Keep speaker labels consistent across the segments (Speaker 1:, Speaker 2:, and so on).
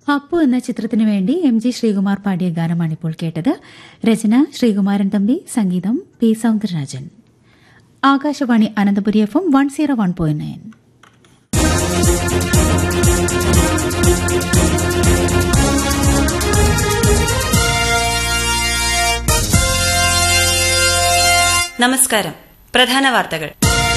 Speaker 1: അപ്പു എന്ന ചിത്രത്തിനു വേണ്ടി എം ജി ശ്രീകുമാർ പാടിയ ഗാനമാണ് ഇപ്പോൾ കേട്ടത് രചന ശ്രീകുമാരൻ തമ്പി സംഗീതം P Soundararajan Akashvani Ananthapuri F M one zero one point nine
Speaker 2: നമസ്കാരം പ്രധാന വാർത്തകൾ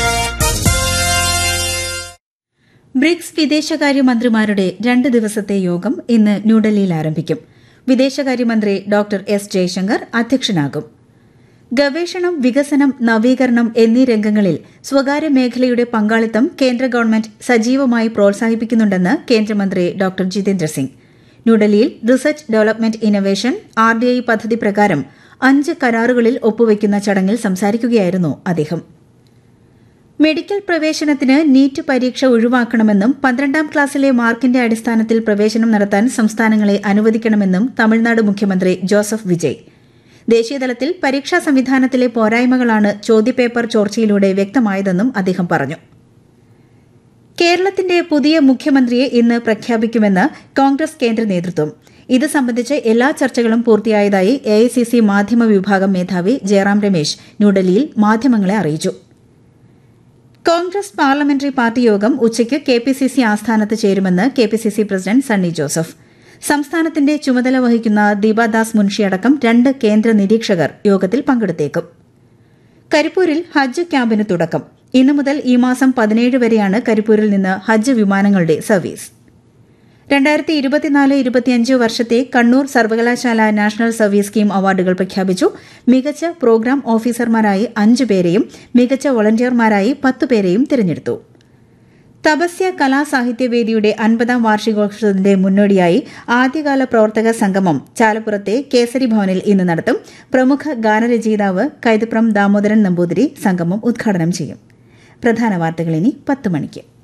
Speaker 1: ബ്രിക്സ് വിദേശകാര്യമന്ത്രിമാരുടെ രണ്ട് ദിവസത്തെ യോഗം ഇന്ന് ന്യൂഡൽഹിയിൽ ആരംഭിക്കും വിദേശകാര്യമന്ത്രി ഡോക്ടർ എസ് ജയശങ്കർ അധ്യക്ഷനാകും ഗവേഷണം വികസനം നവീകരണം എന്നീ രംഗങ്ങളിൽ സ്വകാര്യ മേഖലയുടെ പങ്കാളിത്തം കേന്ദ്ര ഗവൺമെന്റ് സജീവമായി പ്രോത്സാഹിപ്പിക്കുന്നുണ്ടെന്ന് കേന്ദ്രമന്ത്രി ഡോക്ടർ ജിതേന്ദ്ര സിംഗ് ന്യൂഡൽഹിയിൽ research development innovation R D I പദ്ധതി പ്രകാരം അഞ്ച് കരാറുകളിൽ ഒപ്പുവയ്ക്കുന്ന ചടങ്ങിൽ സംസാരിക്കുകയായിരുന്നു അദ്ദേഹം മെഡിക്കൽ പ്രവേശനത്തിന് നീറ്റ് പരീക്ഷ ഒഴിവാക്കണമെന്നും പന്ത്രണ്ടാം ക്ലാസ്സിലെ മാർക്കിന്റെ അടിസ്ഥാനത്തിൽ പ്രവേശനം നടത്താൻ സംസ്ഥാനങ്ങളെ അനുവദിക്കണമെന്നും തമിഴ്നാട് മുഖ്യമന്ത്രി ജോസഫ് വിജയ് ദേശീയതലത്തിൽ പരീക്ഷാ സംവിധാനത്തിലെ പോരായ്മകളാണ് ചോദ്യപേപ്പർ ചോർച്ചയിലൂടെ വ്യക്തമായതെന്നും അദ്ദേഹം പറഞ്ഞു കേരളത്തിന്റെ പുതിയ മുഖ്യമന്ത്രിയെ ഇന്ന് പ്രഖ്യാപിക്കുമെന്ന് കോൺഗ്രസ് കേന്ദ്ര നേതൃത്വം ഇത് സംബന്ധിച്ച് എല്ലാ ചർച്ചകളും പൂർത്തിയായതായി എഐസിസി മാധ്യമ വിഭാഗം മേധാവി ജയറാം രമേശ് ന്യൂഡൽഹിയിൽ മാധ്യമങ്ങളെ അറിയിച്ചു കോൺഗ്രസ് പാർലമെന്ററി പാർട്ടി യോഗം ഉച്ചയ്ക്ക് കെ പി സി സി ആസ്ഥാനത്ത് ചേരുമെന്ന് K P C C president Sunny Joseph സംസ്ഥാനത്തിന്റെ ചുമതല വഹിക്കുന്ന ദീപാദാസ് മുൻഷി അടക്കം രണ്ട് കേന്ദ്ര നിരീക്ഷകർ യോഗത്തിൽ പങ്കെടുത്തേക്കും കരിപ്പൂരിൽ ഹജ്ജ് ക്യാമ്പിന് തുടക്കം ഇന്നു മുതൽ ഈ മാസം പതിനേഴ് വരെയാണ് കരിപ്പൂരിൽ നിന്ന് ഹജ്ജ് വിമാനങ്ങളുടെ സർവീസ് രണ്ടായിരത്തി ഇരുപത്തിനാല് ഇരുപത്തിയഞ്ച് വർഷത്തെ കണ്ണൂർ സർവകലാശാല നാഷണൽ സർവീസ് സ്കീം അവാർഡുകൾ പ്രഖ്യാപിച്ചു മികച്ച പ്രോഗ്രാം ഓഫീസർമാരായി അഞ്ചു പേരെയും മികച്ച വോളണ്ടിയർമാരായി പത്ത് പേരെയും തിരഞ്ഞെടുത്തു തപസ്യ കലാസാഹിത്യവേദിയുടെ അൻപതാം വാർഷികോത്സവത്തിന്റെ മുന്നോടിയായി ആദ്യകാല പ്രവർത്തക സംഗമം ചാലപ്പുറത്തെ കേസരി ഭവനിൽ ഇന്ന് നടത്തും പ്രമുഖ ഗാനരചയിതാവ് കൈതപ്രം ദാമോദരൻ നമ്പൂതിരി സംഗമം ഉദ്ഘാടനം ചെയ്യും പ്രധാന വാർത്തകൾ ഇനി പത്ത് മണിക്ക്